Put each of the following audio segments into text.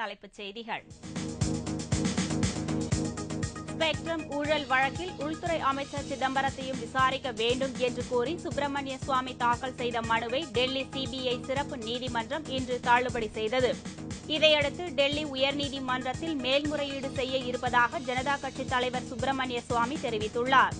தலைப்புச் செய்திகள் ஸ்பெக்ட்ரம் ஊழல் வழக்கில் உள்துறை அமைச்சர் சிதம்பரத்தையும் விசாரிக்க வேண்டும் என்று கோரி சுப்பிரமணிய சுவாமி தாக்கல் செய்த மனுவை டெல்லி சிபிஐ சிறப்பு நீதிமன்றம் இன்று தள்ளுபடி செய்தது இதையடுத்து டெல்லி உயர்நீதிமன்றத்தில் மேல்முறையீடு செய்ய இருப்பதாக ஜனதா கட்சித் தலைவர் சுப்பிரமணிய சுவாமி தெரிவித்துள்ளார்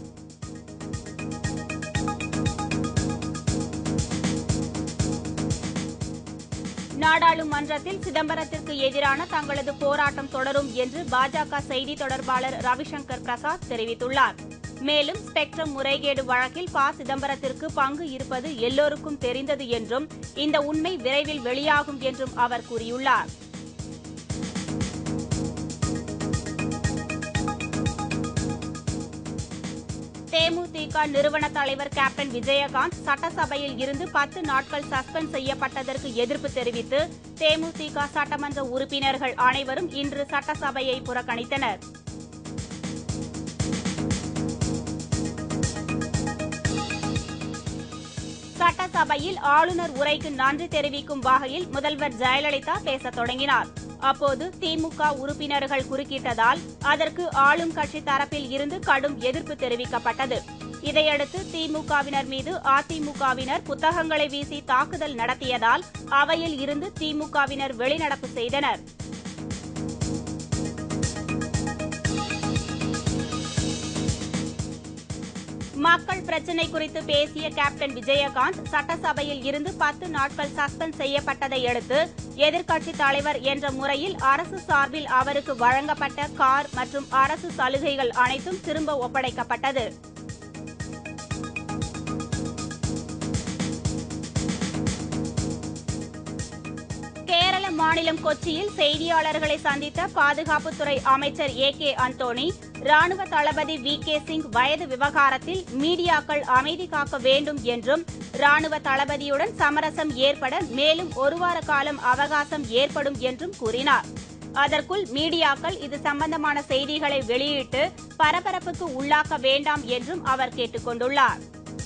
நாடாளுமன்றத்தில் சிதம்பரத்திற்கு எதிரான தங்களது போராட்டம் தொடரும் என்று பாஜக செய்தி தொடர்பாளர் ரவிசங்கர் பிரசாத் தெரிவித்துள்ளார் மேலும் ஸ்பெக்ட்ரம் முறைகேடு வழக்கில் ப சிதம்பரத்திற்கு பங்கு இருப்பது எல்லோருக்கும் தெரிந்தது என்றும் இந்த உண்மை விரைவில் வெளியாகும் என்றும் அவர் கூறியுள்ளார் தேமுதிக நிறுவன தலைவர் கேப்டன் விஜயகாந்த் சட்டசபையில் இருந்து பத்து நாட்கள் சஸ்பெண்ட் செய்யப்பட்டதற்கு எதிர்ப்பு தெரிவித்து தேமுதிக சட்டமன்ற உறுப்பினர்கள் அனைவரும் இன்று சட்டசபையை புறக்கணித்தனர் சட்டசபையில் ஆளுநர் உரைக்கு நன்றி தெரிவிக்கும் வகையில் முதல்வர் ஜெயலலிதா பேசத் தொடங்கினார் அப்போது திமுக உறுப்பினர்கள் குறுக்கிட்டதால் அதற்கு ஆளும் கட்சி தரப்பில் இருந்து கடும் எதிர்ப்பு தெரிவிக்கப்பட்டது இதையடுத்து திமுகவினர் மீது அதிமுகவினர் புத்தகங்களை வீசி தாக்குதல் நடத்தியதால் அவையில் இருந்து திமுகவினர் வெளிநடப்பு செய்தனர் மக்கள் பிரச்சினை குறித்து பேசிய கேப்டன் விஜயகாந்த் சட்டசபையில் இருந்து பத்து நாட்கள் சஸ்பெண்ட் செய்யப்பட்டதை அடுத்து எதிர்க்கட்சித் தலைவர் என்ற முறையில் அரசு சார்பில் அவருக்கு வழங்கப்பட்ட கார் மற்றும் அரசு சலுகைகள் அனைத்தும் திரும்ப ஒப்படைக்கப்பட்டது கேரள மாநிலம் கொச்சியில் செய்தியாளர்களை சந்தித்த பாதுகாப்புத்துறை அமைச்சர் ஏ கே அந்தோணி ராணுவ தளபதி வி கே சிங் வயது விவகாரத்தில் மீடியாக்கள் அமைதி காக்க வேண்டும் என்றும் ராணுவ தளபதியுடன் சமரசம் ஏற்பட மேலும் ஒரு வார காலம் அவகாசம் ஏற்படும் என்றும் கூறினார் அதற்குள் மீடியாக்கள் இது சம்பந்தமான செய்திகளை வெளியிட்டு பரபரப்புக்கு உள்ளாக்க வேண்டாம் என்றும் அவர் கேட்டுக் கொண்டுள்ளார்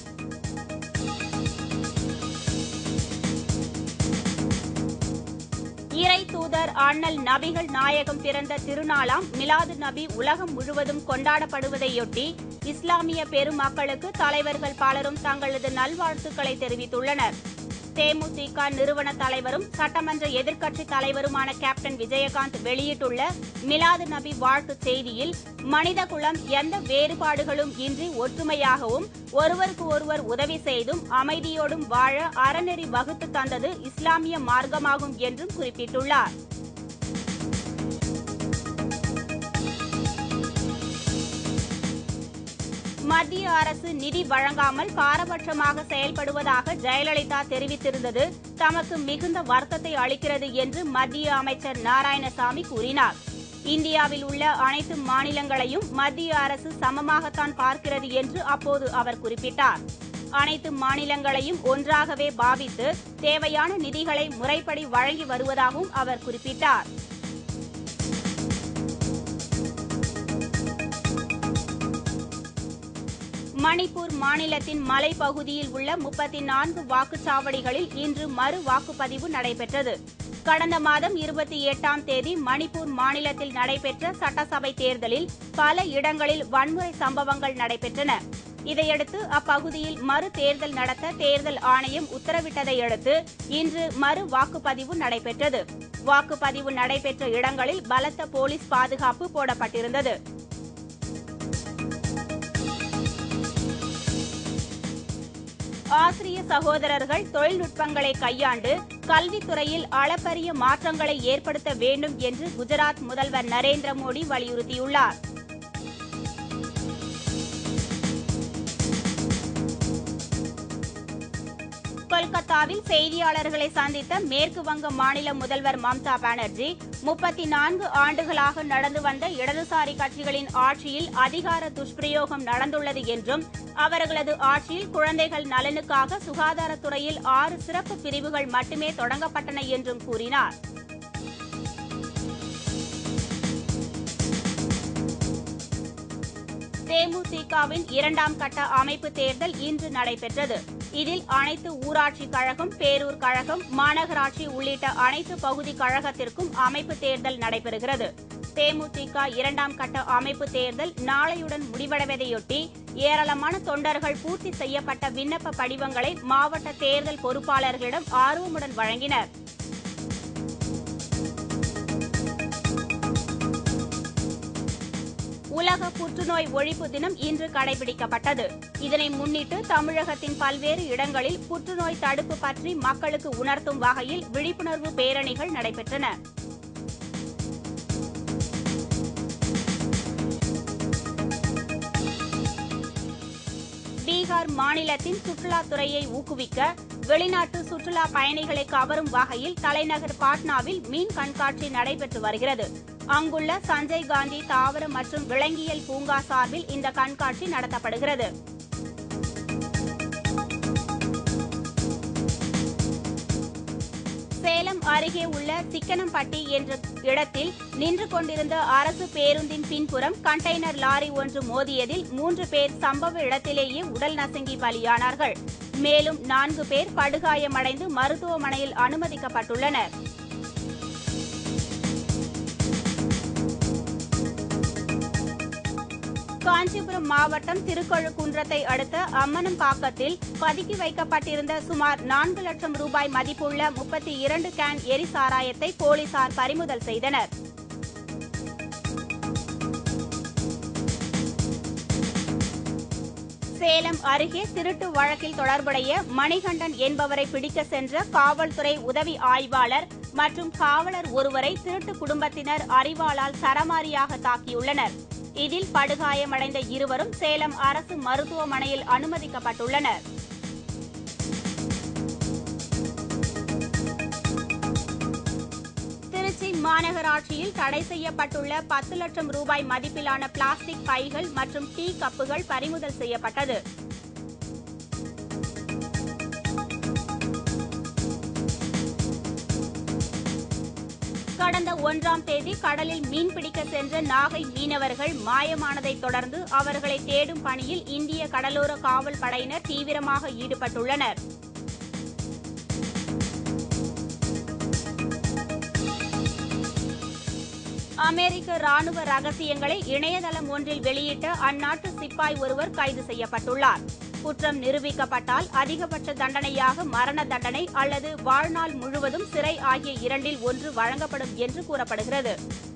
இறை தூதர் அண்ணல் நபிகள் நாயகம் பிறந்த திருநாளாம் மிலாது நபி உலகம் முழுவதும் கொண்டாடப்படுவதையொட்டி இஸ்லாமிய பெருமக்களுக்கு தலைவர்கள் பலரும் தங்களது நல்வாழ்த்துக்களை தெரிவித்துள்ளனர் தேமுதிக நிறுவன தலைவரும் சட்டமன்ற எதிர்க்கட்சித் தலைவருமான கேப்டன் விஜயகாந்த் வெளியிட்டுள்ள மிலாது நபி வாழ்த்துச் செய்தியில் மனித குலம் எந்த வேறுபாடுகளும் இன்றி ஒற்றுமையாகவும் ஒருவருக்கு ஒருவர் உதவி செய்தும் அமைதியோடும் வாழ அறநெறி வகுத்து தந்தது இஸ்லாமிய மார்க்கமாகும் என்றும் குறிப்பிட்டுள்ளார் மத்திய அரசு நிதி வழங்காமல் பாரபட்சமாக செயல்படுவதாக ஜெயலலிதா தெரிவித்திருந்தது தமக்கு மிகுந்த வருத்தத்தை அளிக்கிறது என்று மத்திய அமைச்சர் நாராயணசாமி கூறினார் இந்தியாவில் உள்ள அனைத்து மாநிலங்களையும் மத்திய அரசு சமமாகத்தான் பார்க்கிறது என்று அப்போது அவர் குறிப்பிட்டார் அனைத்து மாநிலங்களையும் ஒன்றாகவே பாவித்து தேவையான நிதிகளை முறைப்படி வழங்கி வருவதாகவும் அவர் குறிப்பிட்டார் மணிப்பூர் மாநிலத்தின் மலைப்பகுதியில் உள்ள முப்பத்தி நான்கு வாக்குச்சாவடிகளில் இன்று மறு வாக்குப்பதிவு நடைபெற்றது கடந்த மாதம் இருபத்தி எட்டாம் தேதி மணிப்பூர் மாநிலத்தில் நடைபெற்ற சட்டசபை தேர்தலில் பல இடங்களில் வன்முறை சம்பவங்கள் நடைபெற்றன இதையடுத்து அப்பகுதியில் மறு தேர்தல் நடத்த தேர்தல் ஆணையம் உத்தரவிட்டதை அடுத்து இன்று மறு வாக்குப்பதிவு நடைபெற்றது வாக்குப்பதிவு நடைபெற்ற இடங்களில் பலத்த போலீஸ் பாதுகாப்பு போடப்பட்டிருந்தது ஆசிரிய சகோதரர்கள் தொழில்நுட்பங்களை கையாண்டு கல்வித்துறையில் அளப்பரிய மாற்றங்களை ஏற்படுத்த வேண்டும் என்று குஜராத் முதல்வர் நரேந்திர மோடி வலியுறுத்தியுள்ளார் கொல்கத்தாவில் செய்தியாளர்களை சந்தித்த மேற்கு வங்க மாநில முதல்வர் மம்தா பானர்ஜி முப்பத்தி நான்கு ஆண்டுகளாக நடந்து வந்த இடதுசாரி கட்சிகளின் ஆட்சியில் அதிகார துஷ்பிரயோகம் நடந்துள்ளது என்றும் அவர்களது ஆட்சியில் குழந்தைகள் நலனுக்காக சுகாதாரத்துறையில் ஆறு சிறப்பு பிரிவுகள் மட்டுமே தொடங்கப்பட்டன என்றும் கூறினார் தேமுதிகவின் இரண்டாம் கட்ட அமைப்பு தேர்தல் இன்று நடைபெற்றது இதில் அனைத்து ஊராட்சி கழகம் பேரூர் கழகம் மாநகராட்சி உள்ளிட்ட அனைத்து பகுதி கழகத்திற்கும் அமைப்பு தேர்தல் நடைபெறுகிறது தேமுதிக இரண்டாம் கட்ட அமைப்பு தேர்தல் நாளையுடன் முடிவடைவதையொட்டி ஏராளமான தொண்டர்கள் பூர்த்தி செய்யப்பட்ட விண்ணப்ப படிவங்களை மாவட்ட தேர்தல் பொறுப்பாளர்களிடம் ஆர்வமுடன் வழங்கினர் உலக புற்றுநோய் ஒழிப்பு தினம் இன்று கடைபிடிக்கப்பட்டது இதனை முன்னிட்டு தமிழகத்தின் பல்வேறு இடங்களில் புற்றுநோய் தடுப்பு பற்றி மக்களுக்கு உணர்த்தும் வகையில் விழிப்புணர்வு பேரணிகள் நடைபெற்றன பீகார் மாநிலத்தின் சுற்றுலாத்துறையை ஊக்குவிக்க வெளிநாட்டு சுற்றுலா பயணிகளை கவரும் வகையில் தலைநகர் பாட்னாவில் மீன் கண்காட்சி நடைபெற்று வருகிறது அங்குள்ள சஞ்சய் காந்தி தாவர மற்றும் விலங்கியல் பூங்கா சார்பில் இந்த கண்காட்சி நடத்தப்படுகிறது சேலம் அருகே உள்ள சிக்கனம்பட்டி என்ற இடத்தில் நின்று கொண்டிருந்த அரசு பேருந்தின் பின்புறம் கண்டெய்னர் லாரி ஒன்று மோதியதில் மூன்று பேர் சம்பவ இடத்திலேயே உடல் நசுங்கி பலியானார்கள் மேலும் நான்கு பேர் படுகாயமடைந்து மருத்துவமனையில் அனுமதிக்கப்பட்டுள்ளனர் காஞ்சிபுரம் மாவட்டம் திருக்கழுக்குன்றத்தை அடுத்த அம்மனம்பாக்கத்தில் பதுக்கி வைக்கப்பட்டிருந்த சுமார் நான்கு லட்சம் ரூபாய் மதிப்புள்ள முப்பத்தி இரண்டு கேன் எரிசாராயத்தை போலீசார் பறிமுதல் செய்தனர் சேலம் அருகே திருட்டு வழக்கில் தொடர்புடைய மணிகண்டன் என்பவரை பிடிக்க சென்ற காவல்துறை உதவி ஆய்வாளர் மற்றும் காவலர் ஒருவரை திருட்டு குடும்பத்தினர் அறிவாளால் சரமாரியாக தாக்கியுள்ளனர் இதில் படுகாயமடைந்த இருவரும் சேலம் அரசு மருத்துவமனையில் அனுமதிக்கப்பட்டுள்ளனர் திருச்சி மாநகராட்சியில் தடை செய்யப்பட்டுள்ள பத்து லட்சம் ரூபாய் மதிப்பிலான பிளாஸ்டிக் பைகள் மற்றும் டீ கப்புகள் பறிமுதல் செய்யப்பட்டது கடந்த ஒன்றாம் தேதி கடலில் மீன்பிடிக்க சென்ற நாகை மீனவர்கள் மாயமானதைத் தொடர்ந்து அவர்களை தேடும் பணியில் இந்திய கடலோர காவல் படையினர் தீவிரமாக ஈடுபட்டுள்ளனர் அமெரிக்க ராணுவ ரகசியங்களை இணையதளம் ஒன்றில் வெளியிட்ட அந்நாட்டு சிப்பாய் ஒருவர் கைது செய்யப்பட்டுள்ளார் குற்றம் நிரூபிக்கப்பட்டால் அதிகபட்ச தண்டனையாக மரண தண்டனை அல்லது வாழ்நாள் முழுவதும் சிறை ஆகிய இரண்டில் ஒன்று வழங்கப்படும் என்று கூறப்படுகிறது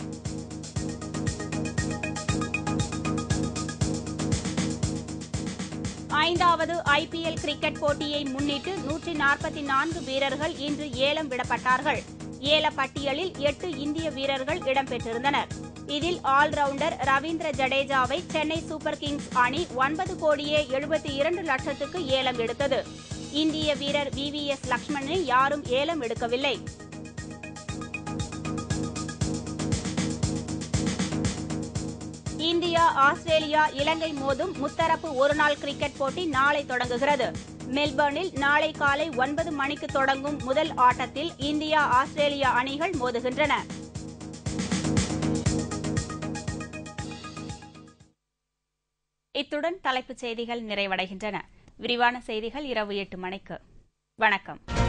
ஐந்தாவது ஐபிஎல் கிரிக்கெட் போட்டியை முன்னிட்டு நூற்றி நாற்பத்தி நான்கு வீரர்கள் இன்று ஏலம் விடப்பட்டார்கள் ஏல பட்டியலில் எட்டு இந்திய வீரர்கள் இடம்பெற்றிருந்தனர் இதில் ஆல்ரவுண்டர் ரவீந்திர ஜடேஜாவை சென்னை சூப்பர் கிங்ஸ் அணி ஒன்பது கோடியே எழுபத்தி இரண்டு லட்சத்துக்கு ஏலம் எடுத்தது இந்திய வீரர் வி வி எஸ் லக்ஷ்மணனை யாரும் ஏலம் எடுக்கவில்லை இந்தியா ஆஸ்திரேலியா இலங்கை மோதும் முத்தரப்பு ஒருநாள் கிரிக்கெட் போட்டி நாளை தொடங்குகிறது மெல்பர்னில் நாளை காலை ஒன்பது மணிக்கு தொடங்கும் முதல் ஆட்டத்தில் இந்தியா ஆஸ்திரேலியா அணிகள் மோதுகின்றன இத்துடன் தலைப்புச் செய்திகள் நிறைவடைகின்றன விரிவான செய்திகள் இரவு எட்டு மணிக்கு வணக்கம்